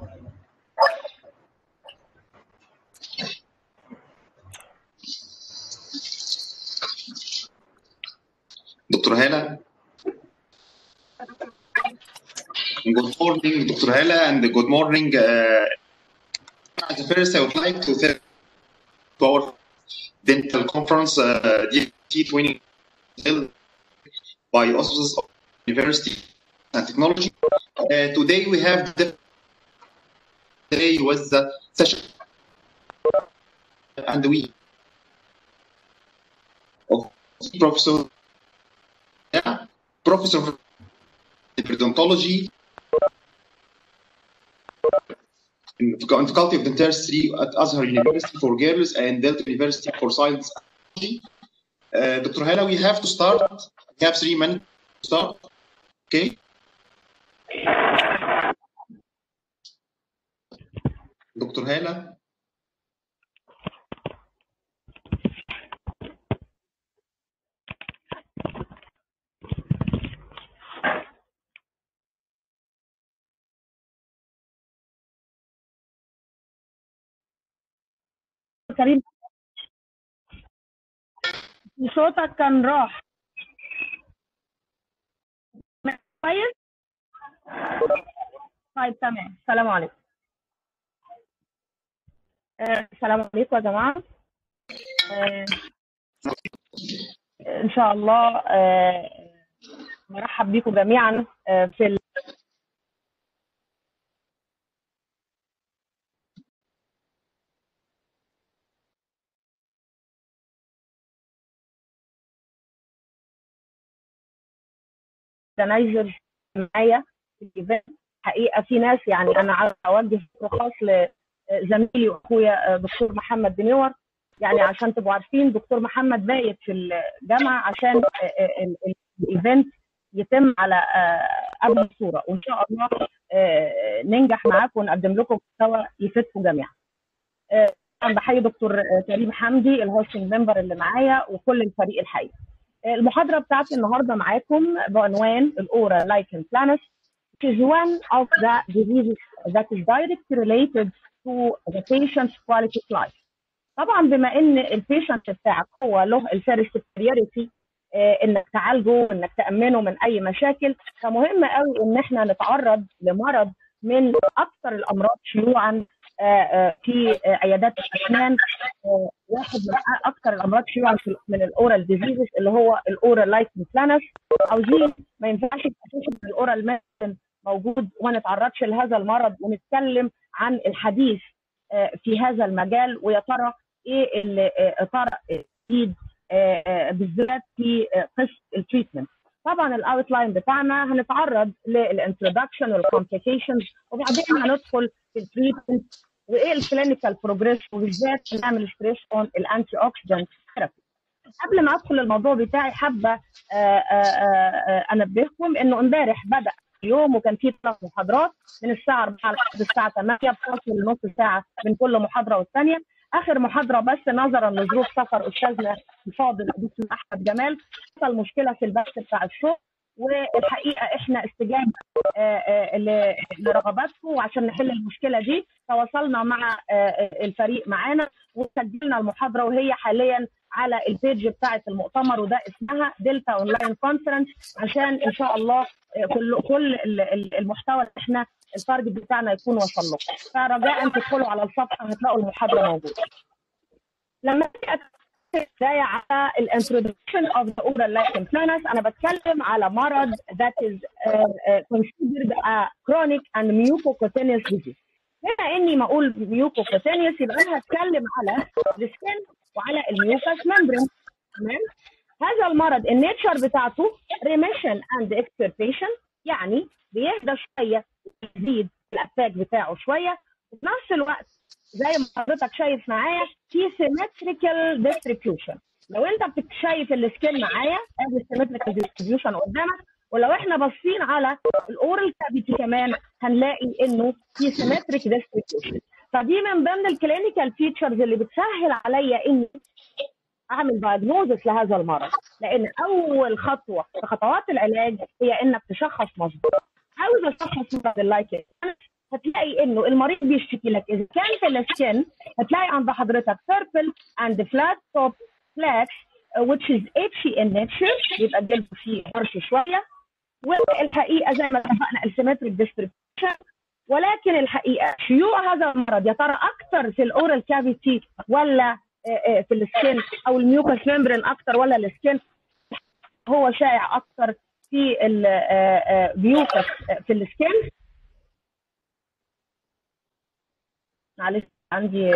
دكتور هالة Good morning, Dr. Hela, and good morning. Uh, first, I would like to thank our dental conference, uh, DT 20 by Oslos University and Technology. Uh, today we have the today was the session, and we of Professor yeah, Professor of Periodontology in Faculty of Dentistry at Azhar University for Girls and Delta University for Science. Uh, Dr. Hala, we have to start. We have three minutes to start. Okay. دكتور هالة كريم صوتك كان راح كويس طيب تمام السلام عليكم آه، السلام عليكم يا جماعة آه، إن شاء الله آه، مرحب بكم جميعا آه، في ال- اورجنايزر معايا في الايفنت حقيقه في ناس يعني انا عاوز اوجه شكر خاص لزميلي واخويا دكتور محمد دنيور يعني عشان تبقوا عارفين دكتور محمد بايت في الجامعه عشان ال- ال- الايفنت يتم على آه، قبل الصوره وان شاء الله آه، ننجح معاكم ونقدم لكم محتوى يفيدكم جميعا. آه، طبعا بحيي دكتور آه، كريم حمدي الهوستنج ممبر اللي معايا وكل الفريق الحقيقي. المحاضرة بتاعتي النهاردة معاكم بعنوان الأورا لايكن بلانس which is one of the diseases that is directly related to the patient's quality of life. طبعا بما ان البيشنت بتاعك هو له الفيرست بريوريتي انك تعالجه وانك تامنه من اي مشاكل فمهم قوي ان احنا نتعرض لمرض من اكثر الامراض شيوعا آه، آه، في آه، عيادات الاسنان آه، واحد من اكثر الامراض شيوعا في- من الاورال ديزيزز اللي هو الاورال لايكن بلانس عاوزين ما ينفعش اساسا الاورال ميديسن موجود وما نتعرضش لهذا المرض ونتكلم عن الحديث آه، في هذا المجال ويا ترى ايه اللي آه، طرأ جديد آه، آه، بالذات في آه، قسم التريتمنت طبعا الاوتلاين بتاعنا هنتعرض للانترودكشن والكومبليكيشنز وبعدين هندخل في التريتمنت وايه الكلينيكال بروجريس وبالذات هنعمل ستريس اون الانتي اوكسيدنت ثيرابي قبل ما ادخل الموضوع بتاعي حابه آه، آه، آه، انبهكم انه امبارح بدا اليوم وكان في ثلاث محاضرات من الساعه 4 لحد الساعه 8 بفاصل نص ساعه من كل محاضره والثانيه اخر محاضره بس نظرا لظروف سفر استاذنا الفاضل دكتور احمد جمال حصل مشكله في البث بتاع الشغل والحقيقه احنا استجابه آه، آه، ل- لرغباتكم وعشان نحل المشكله دي تواصلنا مع آه، الفريق معانا وسجلنا المحاضره وهي حاليا على البيج بتاعه المؤتمر وده اسمها دلتا اونلاين كونفرنس عشان ان شاء الله آه، كل كل ال- ال- المحتوى اللي احنا التارجت بتاعنا يكون وصل لكم فرجاء تدخلوا على الصفحه هتلاقوا المحاضره موجوده لما تيجي بداية على الانترودكشن اوف ذا اورال لايكن بلانس انا بتكلم على مرض that is uh, uh, considered a chronic and mucocutaneous disease بما اني ما اقول mucocutaneous يبقى انا هتكلم على السكن وعلى الميوكس ممبرين تمام هذا المرض النيتشر بتاعته ريميشن اند اكسبرتيشن يعني بيهدى شويه يزيد الاتاك بتاعه شويه وفي نفس الوقت زي ما حضرتك شايف معايا في سيمتريكال ديستريبيوشن لو انت بت- شايف السكين معايا ادي السيمتريكال ديستريبيوشن قدامك ولو احنا باصين على الاورال كافيتي كمان هنلاقي انه في سيمتريك ديستريبيوشن فدي من ضمن الكلينيكال فيتشرز اللي بتسهل عليا اني اعمل دايجنوزس لهذا المرض لان اول خطوه في خطوات العلاج هي انك تشخص مظبوط عاوز اشخص مرض اللايكن هتلاقي هتلاقي انه المريض بيشتكي لك اذا كان في السكن هتلاقي عند حضرتك purple and flat top flash uh, which is itchy in nature يبقى الجلد فيه هرش شويه والحقيقه زي ما اتفقنا السيمتريك ديستريبيوشن ولكن الحقيقه شيوع هذا المرض يا ترى اكثر في الاورال كافيتي ولا في السكين او الميوكس ممبرين اكثر ولا السكين هو شائع اكثر في الميوكس في السكين معلش عندي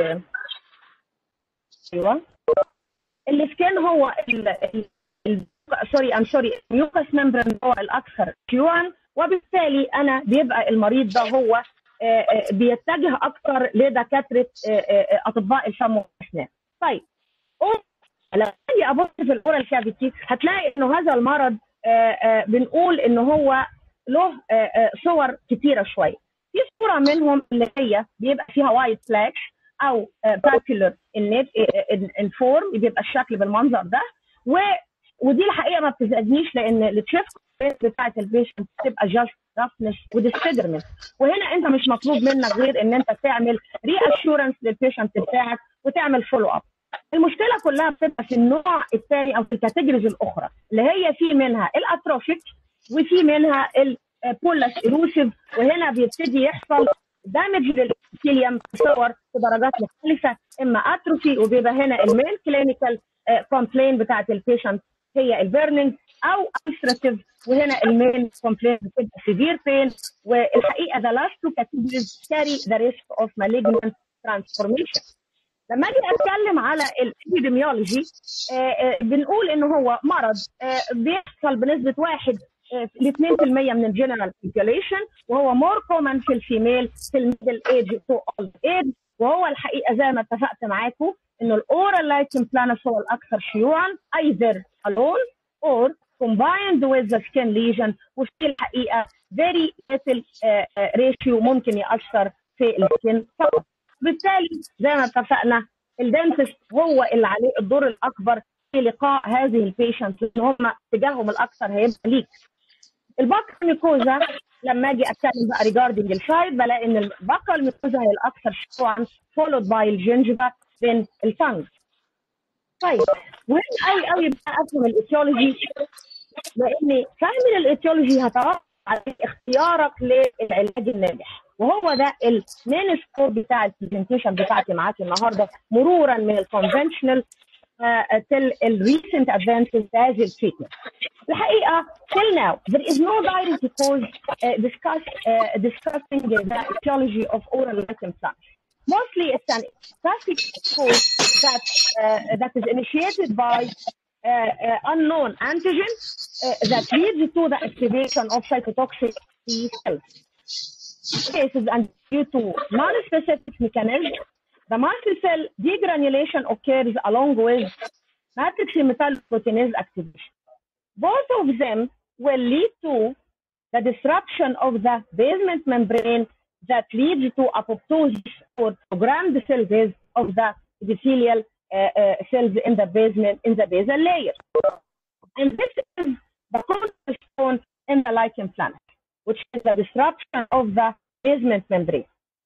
ايوه السكين هو ال... ال... سوري ام سوري الميوكس ممبرين هو الاكثر شيوعا وبالتالي انا بيبقى المريض ده هو بيتجه اكثر لدكاتره اطباء الفم والاسنان. طيب لما اجي ابص في الاورال كافيتي هتلاقي انه هذا المرض بنقول ان هو له صور كثيره شويه. في صوره منهم اللي هي بيبقى فيها وايت فلاكس او باكيولر انفورم بيبقى الشكل بالمنظر ده و ودي الحقيقه ما بتزعجنيش لان التشيف بتاعت البيشنت بتبقى جاست رفنس وديسفيجرمنت وهنا انت مش مطلوب منك غير ان انت تعمل ري اشورنس للبيشنت بتاعك وتعمل فولو اب المشكله كلها بتبقى في النوع الثاني او في الكاتيجوريز الاخرى اللي هي في منها الاتروفيك وفي منها البولس ايروسيف وهنا بيبتدي يحصل دامج للابيثيليوم صور في درجات مختلفه اما اتروفي وبيبقى هنا المين كلينيكال كومبلين بتاعت البيشنت هي البيرنينج او ulcerative وهنا المين كومبلين بتبقى سيفير بين والحقيقه the last two categories carry the risk of malignant transformation. لما اجي اتكلم على الابيديميولوجي بنقول ان هو مرض بيحصل بنسبه 1 ل 2% من الجنرال population وهو مور كومن في الفيميل في الميدل ايج تو اولد ايج وهو الحقيقه زي ما اتفقت معاكم انه الاورال لايتن بلانس هو الاكثر شيوعا either alone or combined with the skin lesion وفي الحقيقه very little uh, ratio ممكن ياثر في السكين فقط بالتالي زي ما اتفقنا الدنتست هو اللي عليه الدور الاكبر في لقاء هذه البيشنت لان هم اتجاههم الاكثر هيبقى ليك البكر ميكوزا لما اجي اتكلم بقى ريجاردنج الشايب بلاقي ان البكر الميكوزا هي الاكثر شيوعا فولود باي الجنجبا بين الفنج طيب مهم قوي قوي بقى افهم الايتيولوجي لان فهم الايتيولوجي هتوقف على اختيارك للعلاج الناجح وهو ده المين سكور بتاع البرزنتيشن بتاعتي معاكي النهارده مرورا من الكونفشنال تل الريسنت ادفانسز في هذه التريتمنت. الحقيقه till now there is no direct cause uh, discuss, uh, discussing the etiology of oral lichen planus. Mostly it's an classic cause that uh, that is initiated by uh, unknown antigen that leads to the activation of cytotoxic T cells. Cases and due to non-specific mechanism, the muscle cell degranulation occurs along with matrix metalloproteinase activation. Both of them will lead to the disruption of the basement membrane that leads to apoptosis or programmed cell base of the epithelial uh, uh, cells in the basement, in the basal layer. And this is the cornerstone in the lichen planus, which is the disruption of the basement membrane.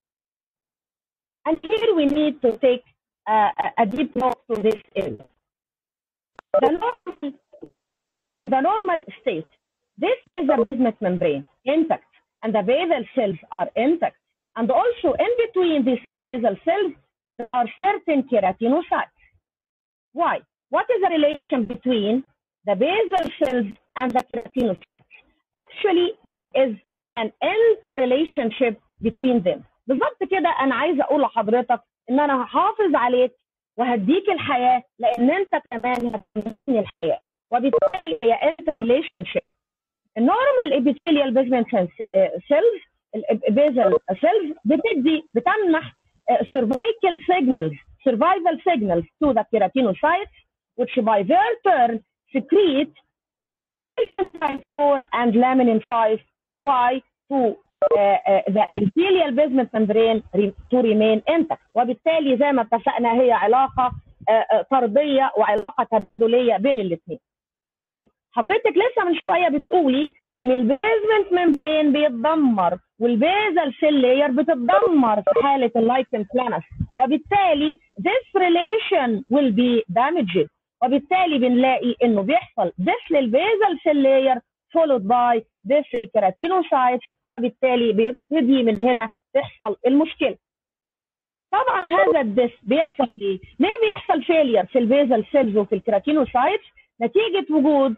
And here we need to take uh, a deep look to this area. The normal, the normal state, this is a basement membrane intact, and the basal cells are intact. And also in between these basal cells, there are certain keratinocytes. Why? What is the relation between the basal cells and the keratinocytes? Actually, is an end relationship between them. بالظبط كده انا عايزه اقول لحضرتك ان انا هحافظ عليك وهديك الحياه لان انت كمان هتديني الحياه وبالتالي هي انت ريليشن شيب النورمال ابيثيليال بيزمنت سيلز البيزل سيلز بتدي بتمنح سيرفايكال سيجنالز survival signals to the keratinocytes which by their turn secrete type 4 and laminin 5 5 to uh, uh, the epithelial basement membrane to remain intact وبالتالي زي ما اتفقنا هي علاقه uh, طرديه وعلاقه تبادليه بين الاثنين. حضرتك لسه من شويه بتقولي البيزمنت ممبرين بيتدمر والبيزل سيل لاير بتتدمر في حاله اللايكن بلانس وبالتالي this relation will be damaged وبالتالي بنلاقي انه بيحصل this للبيزل سيل لاير followed by this keratinocytes وبالتالي بيبتدي من هنا تحصل المشكله طبعا هذا الدس بيحصل ايه؟ ليه بيحصل فيلير في البيزل سيلز وفي الكيراتينوسايتس نتيجه وجود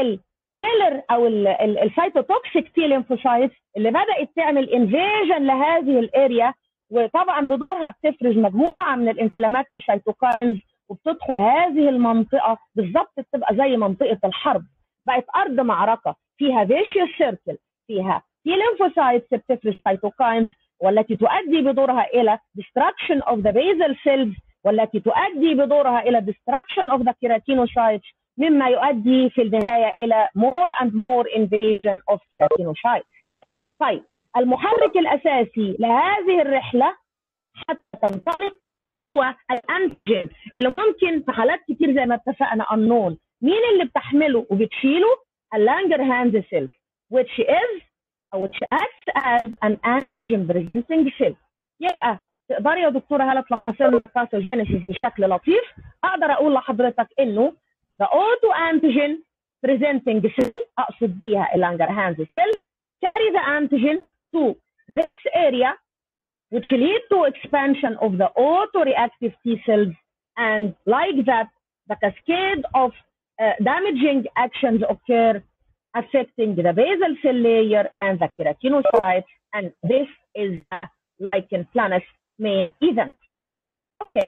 الكيلر او السيتوتوكسيك تي ليمفوسايتس اللي بدات تعمل انفيجن لهذه الاريا وطبعا بدورها بتفرز مجموعه من الانفلامات السيتوكاينز وبتدخل هذه المنطقه بالظبط بتبقى زي منطقه الحرب بقت ارض معركه فيها فيشيوس سيركل فيها تي ليمفوسايتس بتفرز سيتوكاينز والتي تؤدي بدورها الى destruction of the basal cells والتي تؤدي بدورها الى destruction of the keratinocytes مما يؤدي في النهايه الى more and more invasion of keratinocytes. طيب المحرك الاساسي لهذه الرحله حتى تنطلق هو الانتيجين اللي ممكن في حالات كتير زي ما اتفقنا unknown مين اللي بتحمله وبتشيله؟ اللانجر هاند سيل which is او which acts as an antigen presenting cell يبقى تقدري يا دكتوره هاله تلخصي لنا الباثوجينيسيس بشكل لطيف اقدر اقول لحضرتك انه the auto antigen presenting cell اقصد بيها اللانجر هاند cell carry the antigen to this area which lead to expansion of the autoreactive T cells and like that the cascade of uh, damaging actions occur affecting the basal cell layer and the keratinocytes and this is the lichen planus main event. Okay.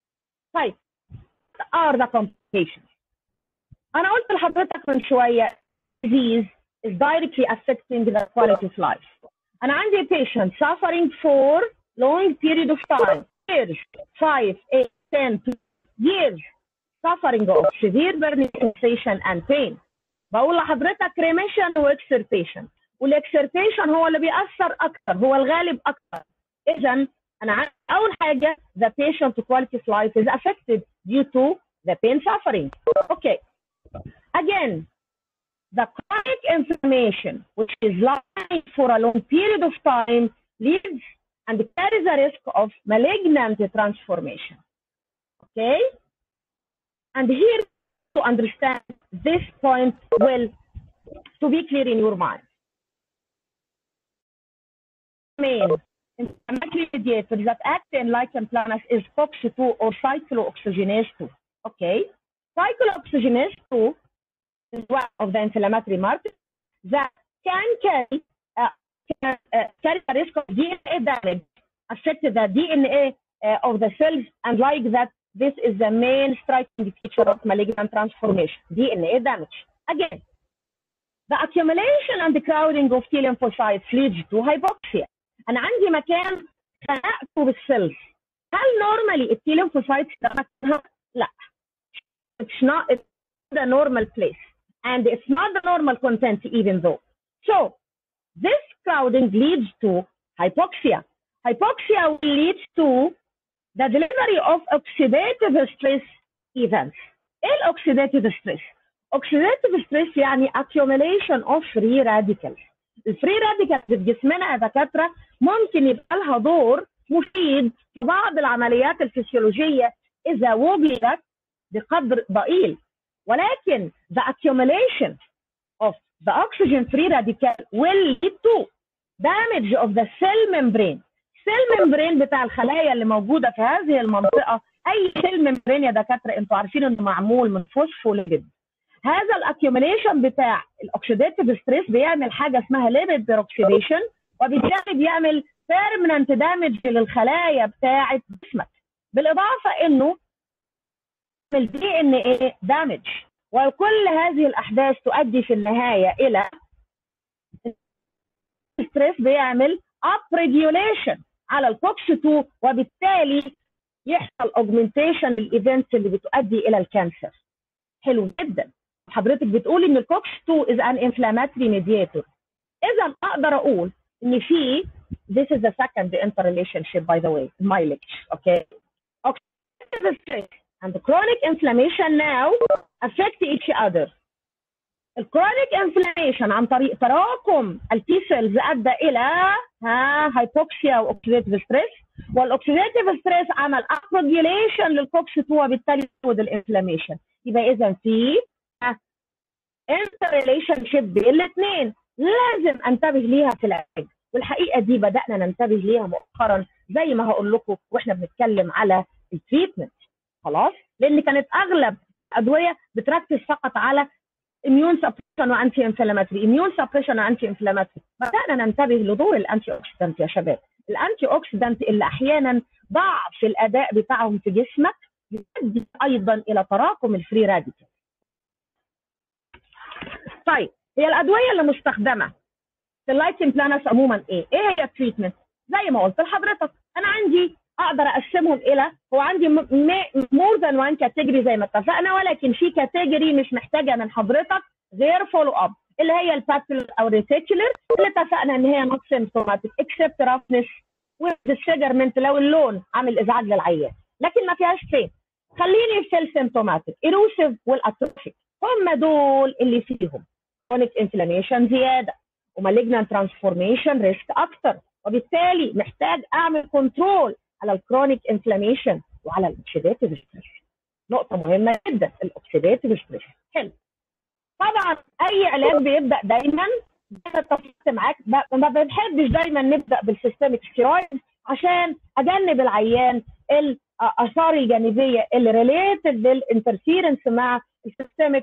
طيب what are the complications? أنا قلت لحضرتك من شوية disease is directly affecting the quality of life. أنا عندي patient suffering for long period of time, years, 5, 8, 10, years, suffering of severe burning sensation and pain. بقول لحضرتك remission واكسربيشن والاكسربيشن هو اللي بيأثر أكثر هو الغالب أكثر إذا أنا أول حاجة the patient quality of life is affected due to the pain suffering. Okay. Again, the chronic inflammation, which is lasting for a long period of time, leads and carries a risk of malignant transformation. Okay? And here to understand this point well, to be clear in your mind. Main inflammatory mediators that act in lichen planus is COX2 or cyclooxygenase 2. Okay? Cyclooxygenase 2 is one of the inflammatory markers that can carry uh, can, uh, carry a risk of DNA damage, affect the DNA uh, of the cells, and like that, this is the main striking feature of malignant transformation, DNA damage. Again, the accumulation and the crowding of T lymphocytes leads to hypoxia. أنا عندي مكان خنقته بالسيلز. هل normally التي lymphocytes ده مكانها؟ لا. It's not it's the normal place. And it's not the normal content even though. So, this crowding leads to hypoxia. Hypoxia will lead to the delivery of oxidative stress events. ايه الاوكسيداتيف ستريس؟ oxidative stress يعني accumulation of free radicals. الفري راديكالز في جسمنا يا دكاتره ممكن يبقى لها دور مفيد في بعض العمليات الفسيولوجيه اذا وجدت بقدر ضئيل ولكن the accumulation of the oxygen free radical will lead to damage of the cell membrane cell membrane بتاع الخلايا اللي موجوده في هذه المنطقه اي cell membrane يا دكاتره انتوا عارفين انه معمول من فوسفوليبيد هذا الاكيوميليشن بتاع الاكسيديتيف ستريس بيعمل حاجه اسمها ليبيد بيروكسيديشن وبالتالي بيعمل بيرمننت دامج للخلايا بتاعه جسمك بالاضافه انه الدي ان ايه دامج وكل هذه الاحداث تؤدي في النهايه الى الستريس بيعمل اب ريجوليشن على الكوكس 2 وبالتالي يحصل اوجمنتيشن للايفنتس اللي بتؤدي الى الكانسر حلو جدا حضرتك بتقولي ان الكوكس 2 is an inflammatory mediator اذا اقدر اقول ان في this is the second interrelationship by the way in my lecture okay oxidative stress and chronic inflammation now affect each other الكرونيك انفلاميشن عن طريق تراكم التي سيلز ادى الى ها هايبوكسيا واوكسيديتيف ستريس والاوكسيديتيف ستريس عمل اكروجيليشن للكوكس 2 وبالتالي زود الانفلاميشن يبقى اذا في انتر ريليشن شيب بين الاثنين لازم انتبه ليها في العلاج والحقيقه دي بدانا ننتبه ليها مؤخرا زي ما هقول لكم واحنا بنتكلم على التريتمنت خلاص لان كانت اغلب ادويه بتركز فقط على اميون سبريشن وانتي انفلاماتري اميون سبريشن وانتي انفلاماتري بدانا ننتبه لدور الانتي اوكسيدنت يا شباب الانتي اوكسيدنت اللي احيانا ضعف الاداء بتاعهم في جسمك يؤدي ايضا الى تراكم الفري راديكال طيب هي الادويه اللي مستخدمه في اللايتنج بلانس عموما ايه؟ ايه هي التريتمنت؟ زي ما قلت لحضرتك انا عندي اقدر اقسمهم الى هو عندي مور ذان وان كاتيجوري زي ما اتفقنا ولكن في كاتيجوري مش محتاجه من حضرتك غير فولو اب اللي هي الباتل او ريتيكولر اللي اتفقنا ان هي نوت سيمتوماتيك اكسبت رافنس والديسفيجرمنت لو اللون عامل ازعاج للعيان لكن ما فيهاش فين خليني في السيمتوماتيك ايروسيف والاتروفيك هم دول اللي فيهم كرونيك انفلاميشن زياده ومالجنان ترانسفورميشن ريسك اكتر وبالتالي محتاج اعمل كنترول على الكرونيك انفلاميشن وعلى الاوكسيداتيف ستريس نقطه مهمه جدا الاوكسيداتيف ستريس حلو طبعا اي علاج بيبدا دايما اتفقت معاك ما بنحبش دايما نبدا بالسيستميك ستيرويد عشان اجنب العيان الاثار الجانبيه اللي ريليتد بالانترفيرنس مع السيستميك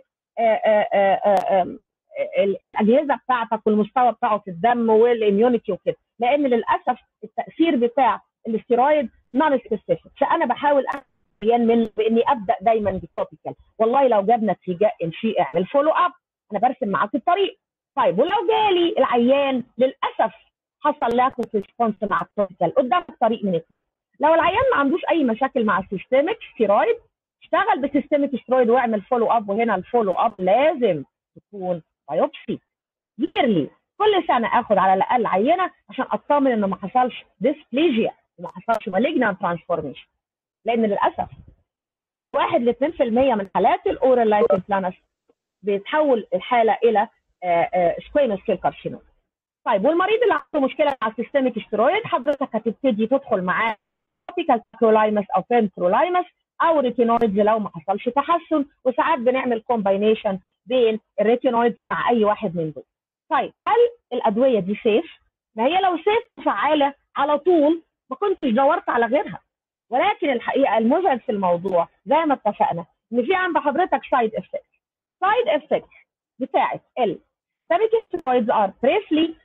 الاجهزه بتاعتك والمستوى بتاعه في الدم والاميونيتي وكده لان للاسف التاثير بتاع الاستيرويد نون سبيسيفيك فانا بحاول عيان من باني ابدا دايما بالتوبيكال والله لو جاب نتيجه امشي اعمل فولو اب انا برسم معاك الطريق طيب ولو جالي العيان للاسف حصل لاكوت ريسبونس مع التوبيكال قدام الطريق من اتنين لو العيان ما عندوش اي مشاكل مع السيستميك ستيرويد اشتغل بسيستميك ستيرويد واعمل فولو اب وهنا الفولو اب لازم تكون بايوبسي يرلي كل سنه اخد على الاقل عينه عشان اطمن انه ما حصلش ديسبليجيا وما حصلش مالجنان ترانسفورميشن لان للاسف 1 ل 2% من حالات الاورال لايتنج بلانس بيتحول الحاله الى سكويمس سيل كارسينوم طيب والمريض اللي عنده مشكله مع السيستميك ستيرويد حضرتك هتبتدي تدخل معاه توبيكال تاكرولايمس او بنترولايمس او ريتينويدز لو ما حصلش تحسن وساعات بنعمل كومباينيشن بين الريتينويدز مع اي واحد من دول. طيب هل الادويه دي سيف؟ ما هي لو سيف فعاله على طول ما كنتش دورت على غيرها ولكن الحقيقه المزعج في الموضوع زي ما اتفقنا ان في عند حضرتك سايد افكت سايد افكت بتاعت ال ستيرويدز ار بريسلي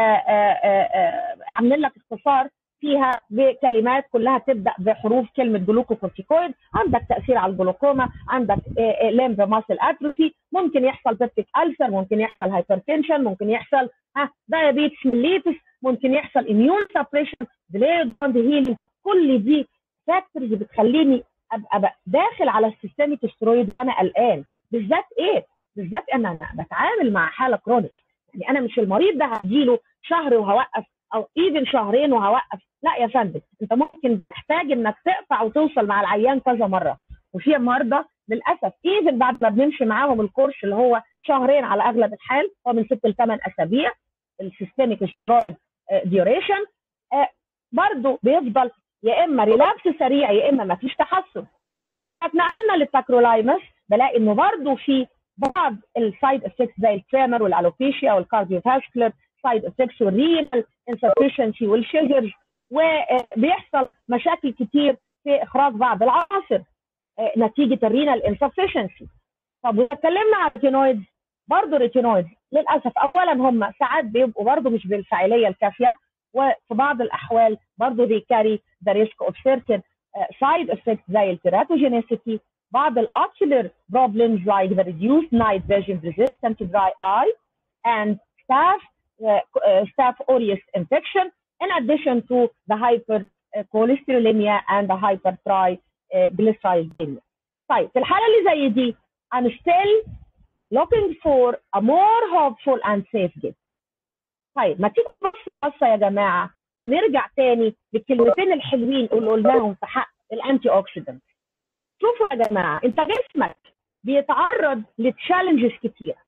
عاملين لك اختصار فيها بكلمات كلها تبدا بحروف كلمه جلوكوكورتيكويد عندك تاثير على الجلوكوما عندك لمب ماسل اتروفي ممكن يحصل بيبتيك السر ممكن يحصل هايبرتنشن ممكن يحصل ها دايابيتس ميليتس ممكن يحصل اميون سبريشن ديلي باند هيلينج كل دي فاكتورز بتخليني ابقى داخل على السيستميك سترويد وانا قلقان بالذات ايه؟ بالذات ان انا بتعامل مع حاله كرونيك يعني انا مش المريض ده هديله شهر وهوقف او ايفن شهرين وهوقف لا يا فندم انت ممكن تحتاج انك تقطع وتوصل مع العيان كذا مره وفي مرضى للاسف ايفن بعد ما بنمشي معاهم الكورس اللي هو شهرين على اغلب الحال هو من ست لثمان اسابيع السيستميك سترويد ديوريشن برضه بيفضل يا اما ريلابس سريع يا اما ما فيش تحسن اتنقلنا للتاكرولايمس بلاقي انه برضه في بعض السايد افكتس زي التريمر والالوبيشيا والكارديوفاسكولار سايد افكتس والرينال انسفشنسي والشيجرز وبيحصل مشاكل كتير في اخراج بعض العناصر نتيجه الرينال انسفشنسي طب واتكلمنا عن الريتينويدز برضه ريتينويدز للاسف اولا هم ساعات بيبقوا برضه مش بالفاعليه الكافيه وفي بعض الاحوال برضه they carry the risk of certain uh, side effects زي التيراتوجينيسيتي بعض الاوكيولر problems like the reduced night vision resistant to dry eye and staph uh, uh, staph aureus infection in addition to the hypercholesterolemia and the hypertriglyceridemia. طيب في الحاله اللي زي دي I'm still looking for a more hopeful and safe gift. طيب ما تيجي نبص يا جماعه نرجع تاني للكلمتين الحلوين اللي قلناهم في حق الانتي اوكسيدنت. شوفوا يا جماعه انت جسمك بيتعرض لتشالنجز كتيره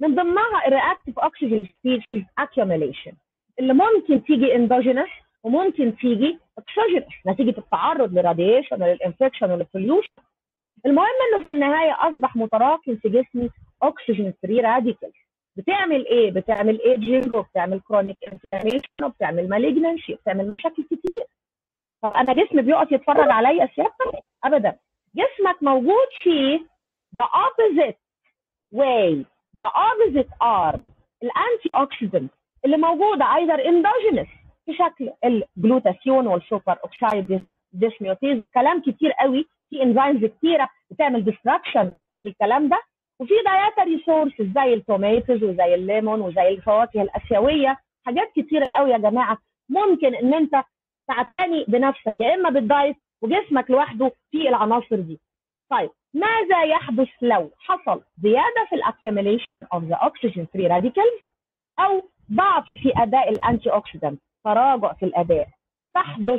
من ضمنها الرياكتيف اوكسجين سبيشيز accumulation اللي ممكن تيجي اندوجينس وممكن تيجي اكسوجينس نتيجه التعرض للراديشن وللانفكشن وللبوليوشن المهم انه في النهايه اصبح متراكم في جسمي اوكسجين فري راديكال بتعمل ايه؟ بتعمل ايجنج وبتعمل كرونيك انفلاميشن وبتعمل مالجنسي وبتعمل مشاكل كتير طب انا جسمي بيقف يتفرج عليا سيادتك؟ ابدا جسمك موجود في the opposite way the opposite arm الانتي اوكسيدنت اللي موجوده either endogenous في شكل الجلوتاثيون والسوبر اوكسايد ديسميوتيز كلام كتير قوي في انزيمز كتيره بتعمل ديستراكشن الكلام ده وفي دايتري سورسز زي التوميتوز وزي الليمون وزي الفواكه الاسيويه حاجات كتيره قوي يا جماعه ممكن ان انت تعتني بنفسك يا اما بالدايت وجسمك لوحده في العناصر دي طيب ماذا يحدث لو حصل زياده في الاكيوميليشن اوف ذا اوكسجين فري راديكالز او ضعف في اداء الانتي اوكسيدنت تراجع في الاداء تحدث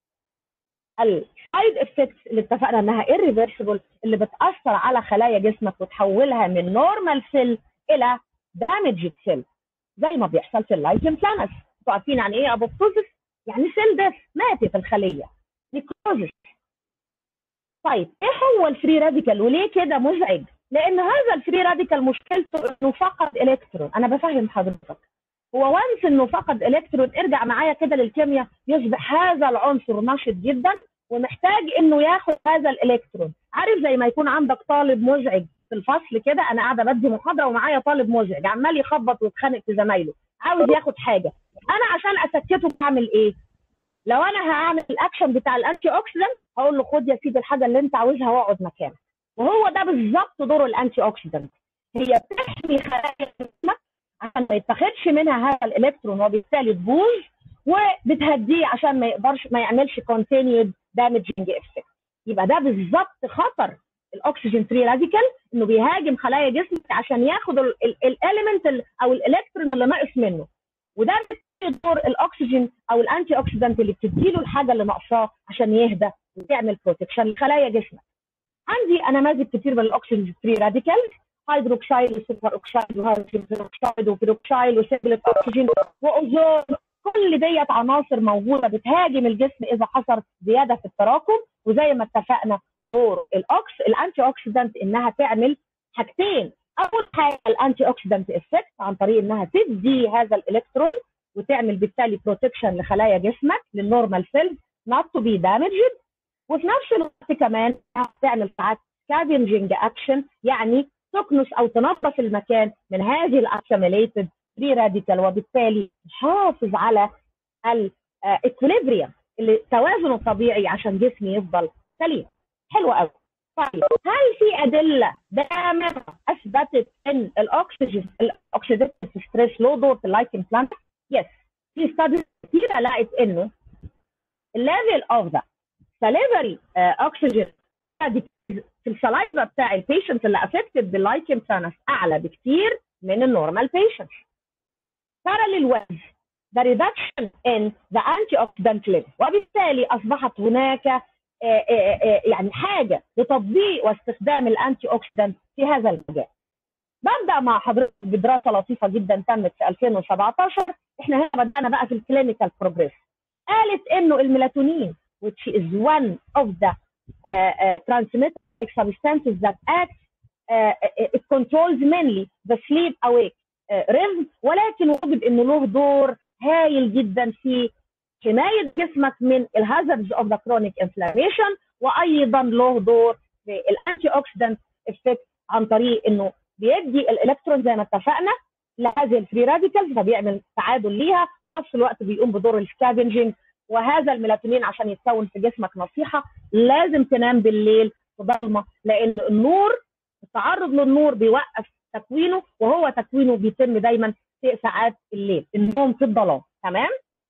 السايد افكتس اللي اتفقنا انها irreversible اللي بتاثر على خلايا جسمك وتحولها من نورمال سيل الى دامجد سيل زي ما بيحصل في اللايكن بلانس انتوا عارفين يعني ايه ابوبتوزس يعني سيل ديث ماتت الخليه نيكروزس طيب ايه هو الفري راديكال وليه كده مزعج لان هذا الفري راديكال مشكلته انه فقد الكترون انا بفهم حضرتك هو وانس انه فقد الكترون ارجع معايا كده للكيمياء يصبح هذا العنصر نشط جدا ومحتاج انه ياخد هذا الالكترون عارف زي ما يكون عندك طالب مزعج في الفصل كده انا قاعده بدي محاضره ومعايا طالب مزعج عمال يخبط ويتخانق في زمايله عاوز ياخد حاجه انا عشان اسكته بعمل ايه لو انا هعمل الاكشن بتاع الانتي اوكسيدنت هقول له خد يا سيدي الحاجه اللي انت عاوزها واقعد مكانك وهو ده بالظبط دور الانتي اوكسيدنت هي بتحمي خلايا جسمك عشان ما يتاخدش منها هذا الالكترون وبالتالي تبوظ وبتهديه عشان ما يقدرش ما يعملش كونتينيود دامجنج افكت يبقى ده بالظبط خطر الاكسجين فري راديكال انه بيهاجم خلايا جسمك عشان ياخد الاليمنت او الالكترون اللي ناقص منه وده دور الاكسجين او الانتي اوكسيدنت اللي بتديله الحاجه اللي ناقصاه عشان يهدى وتعمل بروتكشن لخلايا جسمك عندي نماذج كتير من الاكسجين فري راديكال هيدروكسيل وسوبر اوكسيد وهيدروجين اوكسيد وبيروكسيل وسيجلت اكسجين واوزون كل ديت عناصر موجوده بتهاجم الجسم اذا حصل زياده في التراكم وزي ما اتفقنا دور الاوكس الانتي اوكسيدنت انها تعمل حاجتين اول حاجه الانتي اوكسيدنت افكت عن طريق انها تدي هذا الالكترون وتعمل بالتالي بروتكشن لخلايا جسمك للنورمال سيلز not to be damaged وفي نفس الوقت كمان تعمل ساعات scavenging اكشن يعني تكنس او تنظف المكان من هذه الاكسميليتد فري راديكال وبالتالي تحافظ على الاكوليبريم اللي توازنه الطبيعي عشان جسمي يفضل سليم حلو قوي طيب هل في ادله دامغه اثبتت ان الاكسجين الاكسيديتيف ستريس له دور في اللايكن بلانت؟ يس في ستاديز كتيره لقت انه الليفل اوف ذا salivary اوكسجين في السلايفا بتاع البيشنت اللي افكتد باللايكن بلانس اعلى بكتير من النورمال بيشنتس parallel with the reduction in the antioxidant level وبالتالي اصبحت هناك يعني حاجه لتطبيق واستخدام الانتي اوكسيدنت في هذا المجال. ببدا مع حضرتك بدراسه لطيفه جدا تمت في 2017 احنا هنا بدانا بقى في الكلينيكال بروجريس. قالت انه الميلاتونين which is one of the uh, uh, transmitting substances that act uh, it controls mainly the sleep awake ريزم ولكن وجد انه له دور هايل جدا في حمايه جسمك من الهازردز اوف ذا كرونيك انفلاميشن وايضا له دور في الانتي اوكسيدنت افكت عن طريق انه بيدي الالكترون زي ما اتفقنا لهذه الفري راديكالز فبيعمل تعادل ليها في نفس الوقت بيقوم بدور السكافنجنج وهذا الميلاتونين عشان يتكون في جسمك نصيحه لازم تنام بالليل في ضلمه لان النور التعرض للنور بيوقف تكوينه وهو تكوينه بيتم دايما في ساعات الليل النوم في الظلام تمام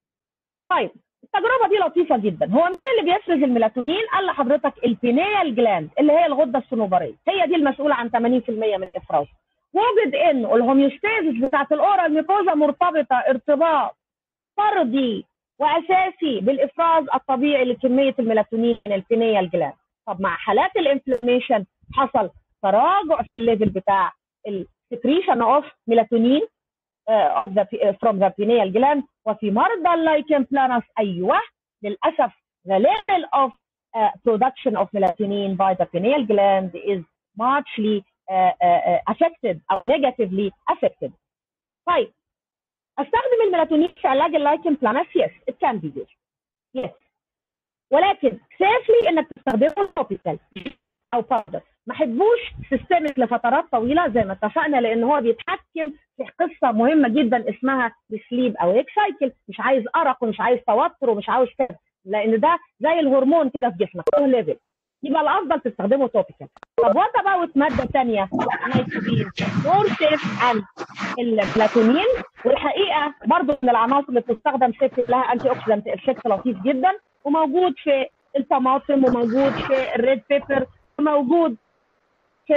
طيب التجربه دي لطيفه جدا هو مين اللي بيفرز الميلاتونين قال لحضرتك البينيال جلاند اللي هي الغده الصنوبريه هي دي المسؤوله عن 80% من افرازه وجد انه الهوميوستازيس بتاعت الاورال ميكوزا مرتبطه ارتباط فردي واساسي بالافراز الطبيعي لكميه الميلاتونين من البينيال جلاند طب مع حالات الانفلاميشن حصل تراجع في الليفل بتاع الفري secretion of melatonin uh, of the, uh, from the pineal gland وفي مرضى اللايكن بلانس ايوه للاسف the level of uh, production of melatonin by the pineal gland is muchly uh, uh, affected او negatively affected. طيب استخدم الميلاتونين في علاج اللايكن بلانس yes it can be used yes ولكن safely انك تستخدمه توبيكال او باودر ما احبوش سيستمك لفترات طويله زي ما اتفقنا لان هو بيتحكم في قصه مهمه جدا اسمها السليب او هيك سايكل مش عايز ارق ومش عايز توتر ومش عاوز كده لان ده زي الهرمون كده في جسمك له ليفل يبقى الافضل تستخدمه توبيكال طب وات اباوت ماده ثانيه نيتروجين مور سيف عن البلاتونين والحقيقه برضو من العناصر اللي بتستخدم سيف لها انتي اوكسيدنت افكت لطيف جدا وموجود في الطماطم وموجود في الريد بيبر وموجود في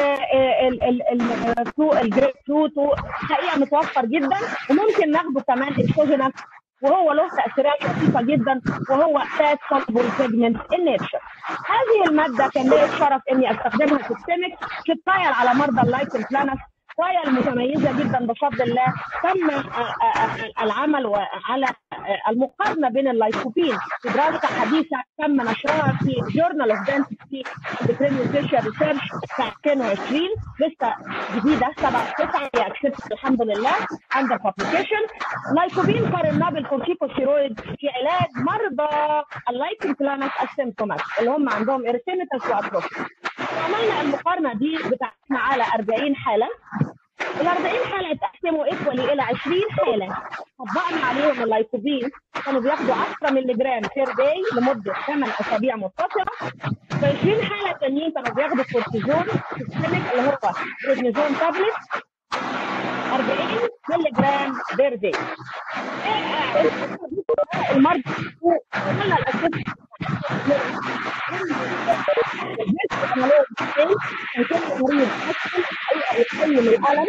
الجريب فروت حقيقه متوفر جدا وممكن ناخده كمان اكسوجينس وهو له تاثيرات لطيفه جدا وهو فات سولبل بيجمنت النيتشر هذه الماده كان لي الشرف اني استخدمها في السيمك في الترايل على مرضى اللايكن بلانس ترايل متميزه جدا بفضل الله تم العمل على المقارنه بين اللايكوبين في دراسه حديثه تم نشرها في جورنال اوف دنتستي اند كريميوتيشن ريسيرش في 2020 لسه جديده سبع تسعه هي اكسبت الحمد لله اندر بابليكيشن لايكوبين قارناه بالكورتيكوستيرويد في علاج مرضى اللايكن بلانس اسيمتومات اللي هم عندهم اريتيميتاس واتروفي عملنا المقارنه دي بتاعتنا على 40 حاله ال 40 حاله اتقسموا ايكوالي الى 20 حاله طبقنا عليهم اللايكوبين كانوا بياخدوا 10 مللي جرام بير داي لمده 8 اسابيع متصله في 20 حاله تانيين كانوا بياخدوا كورتيزون سيستميك اللي هو بريدنيزون تابلت 40 مللي جرام بير داي المرضى عملنا الاساس كان كل مريض يقل من الالم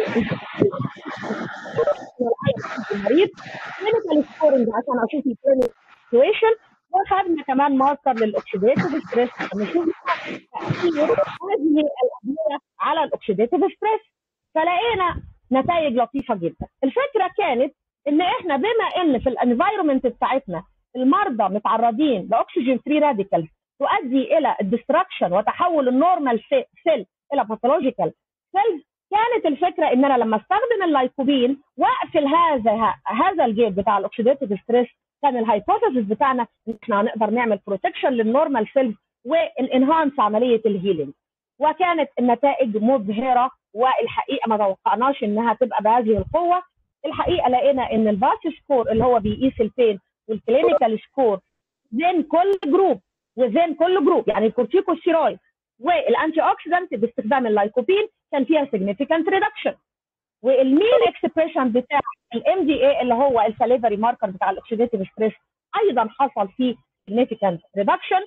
المريض كلينيكال سكورنج عشان اشوف الكلينيك سيتويشن وخدنا كمان ماركر للاوكسيديتيف ستريس نشوف تاثير هذه الادويه على الاوكسيديتيف ستريس فلقينا نتائج لطيفه جدا الفكره كانت ان احنا بما ان في الانفايرمنت بتاعتنا المرضى متعرضين لاكسجين فري راديكالز تؤدي الى الدستركشن وتحول النورمال سيل الى باثولوجيكال سيلز كانت الفكره ان انا لما استخدم اللايكوبين واقفل هذا هذا الجيت بتاع الاكسيديتيف ستريس كان الهايبوثيسيس بتاعنا ان احنا هنقدر نعمل بروتكشن للنورمال سيلز والانهانس عمليه الهيلينج وكانت النتائج مبهره والحقيقه ما توقعناش انها تبقى بهذه القوه الحقيقه لقينا ان الباس سكور اللي هو بيقيس البين والكلينيكال سكور بين كل جروب وزين كل جروب يعني الكورتيكوستيرويد والانتي اوكسيدنت باستخدام اللايكوبين كان فيها significant reduction والمين اكسبريشن بتاع الام دي اي اللي هو السليفري ماركر بتاع الاكسيديتيف ستريس ايضا حصل فيه significant reduction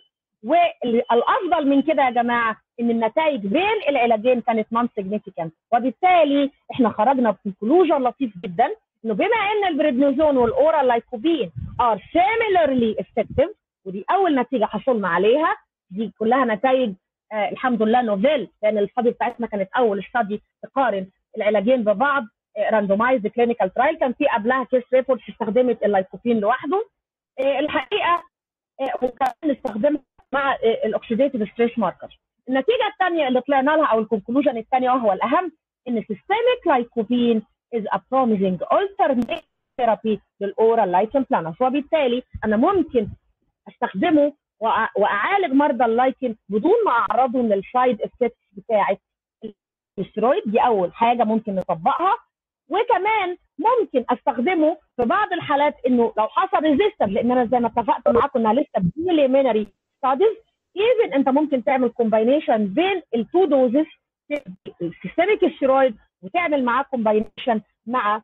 والافضل من كده يا جماعه ان النتائج بين العلاجين كانت نون significant وبالتالي احنا خرجنا بكونكلوجن لطيف جدا انه بما ان البريدنيزون والاورال لايكوبين ار similarly effective ودي اول نتيجه حصلنا عليها دي كلها نتائج آه الحمد لله نوفيل لان الاستادي بتاعتنا كانت اول استادي تقارن العلاجين ببعض راندومايزد كلينيكال ترايل كان في قبلها كيس ريبورت استخدمت اللايكوبين لوحده آه الحقيقه آه وكمان استخدمت مع الاكسيديتيف ستريس ماركر النتيجه الثانيه اللي طلعنا لها او الكونكلوجن الثانيه وهو الاهم ان systemic لايكوبين is a promising alternative therapy للاورال لايكن بلانس وبالتالي انا ممكن استخدمه واعالج مرضى اللايكن بدون ما اعرضهم للسايد افكتس بتاعه الاسترويد دي اول حاجه ممكن نطبقها وكمان ممكن استخدمه في بعض الحالات انه لو حصل ريزيستنت لان انا زي ما اتفقت معاكم انها لسه بريليمينري ستاديز ايفن انت ممكن تعمل كومباينيشن بين التو دوزز السيستميك استرويد وتعمل معاه كومباينيشن مع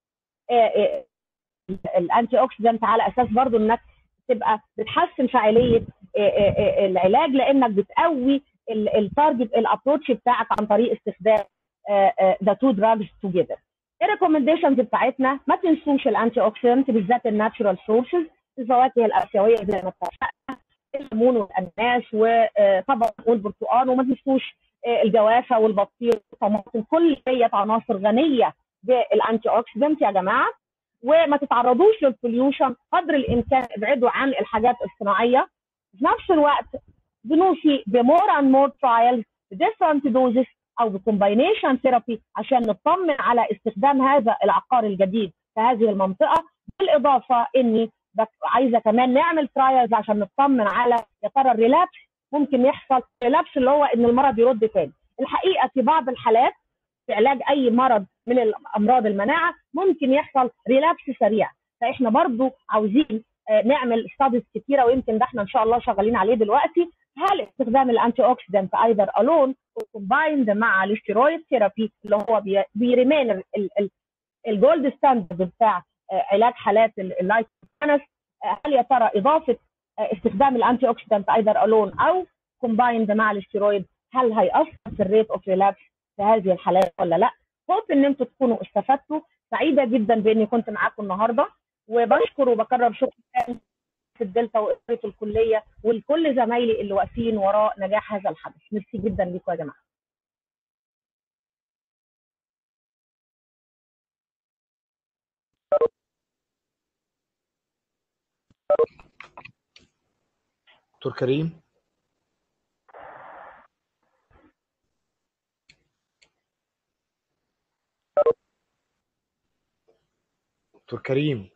الانتي اوكسيدنت على اساس برضو انك تبقى بتحسن فاعليه العلاج لانك بتقوي التارجت الابروتش بتاعك عن طريق استخدام ذا تو دراجز توجذر الريكومنديشنز بتاعتنا ما تنسوش الانتي اوكسيدنت بالذات الناتشورال سورسز الفواكه الاسيويه زي ما اتفقنا الليمون والاناناس وطبعا والبرتقال وما تنسوش الجوافه والبطيخ والطماطم كل ديت عناصر غنيه بالانتي اوكسيدنت يا جماعه وما تتعرضوش للبوليوشن قدر الامكان ابعدوا عن الحاجات الصناعيه في نفس الوقت بنوصي بمور اند مور ترايلز بديفرنت دوزز او بكومباينيشن ثيرابي عشان نطمن على استخدام هذا العقار الجديد في هذه المنطقه بالاضافه اني عايزه كمان نعمل ترايلز عشان نطمن على يا ترى الريلابس ممكن يحصل ريلابس اللي هو ان المرض يرد تاني الحقيقه في بعض الحالات في علاج اي مرض من امراض المناعه ممكن يحصل ريلابس سريع فاحنا برضو عاوزين نعمل ستاديز كتيره ويمكن ده احنا ان شاء الله شغالين عليه دلوقتي هل استخدام الانتي اوكسيدنت ايذر الون كومبايند مع الاستيرويد ثيرابي اللي هو بيريمين الجولد ستاندرد بتاع علاج حالات اللايكوبانس هل يا ترى اضافه استخدام الانتي اوكسيدنت ايذر الون او كومبايند مع الاستيرويد هل هيأثر في الريت اوف ريلابس في هذه الحالات ولا لا؟ هوب ان انتم تكونوا استفدتوا سعيده جدا باني كنت معاكم النهارده وبشكر وبكرر شكرا في الدلتا واداره الكليه ولكل زمايلي اللي واقفين وراء نجاح هذا الحدث ميرسي جدا لكم يا جماعه دكتور كريم دكتور كريم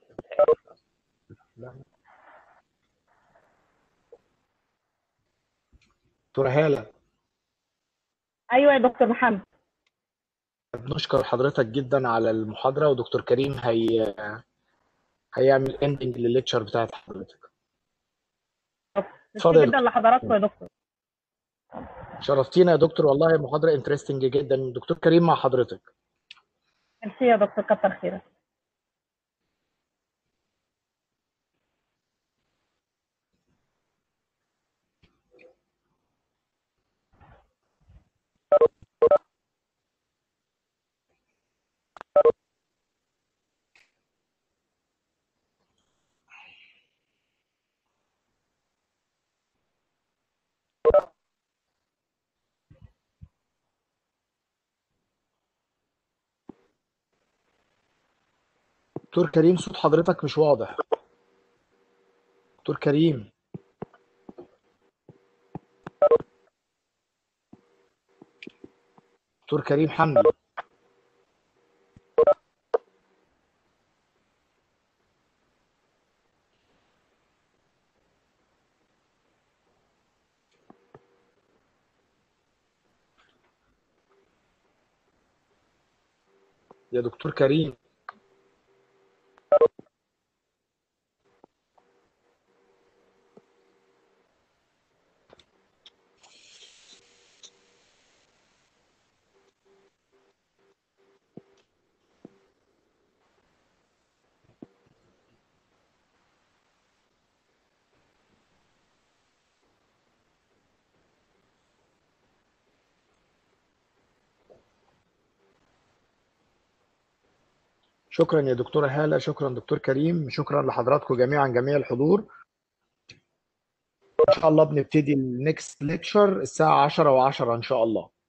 دكتورة هالة ايوه يا دكتور محمد بنشكر حضرتك جدا على المحاضرة ودكتور كريم هي هيعمل اندنج للليكتشر بتاعت حضرتك اتفضل جدا لحضراتكم يا دكتور شرفتينا يا دكتور والله محاضرة انترستنج جدا دكتور كريم مع حضرتك ميرسي يا دكتور كتر خيرك دكتور كريم صوت حضرتك مش واضح دكتور كريم دكتور كريم حمدي يا دكتور كريم شكرا يا دكتورة هالة شكرا دكتور كريم شكرا لحضراتكم جميعا جميع الحضور ان شاء الله بنبتدي النكست ليكشر الساعة 10 و10 ان شاء الله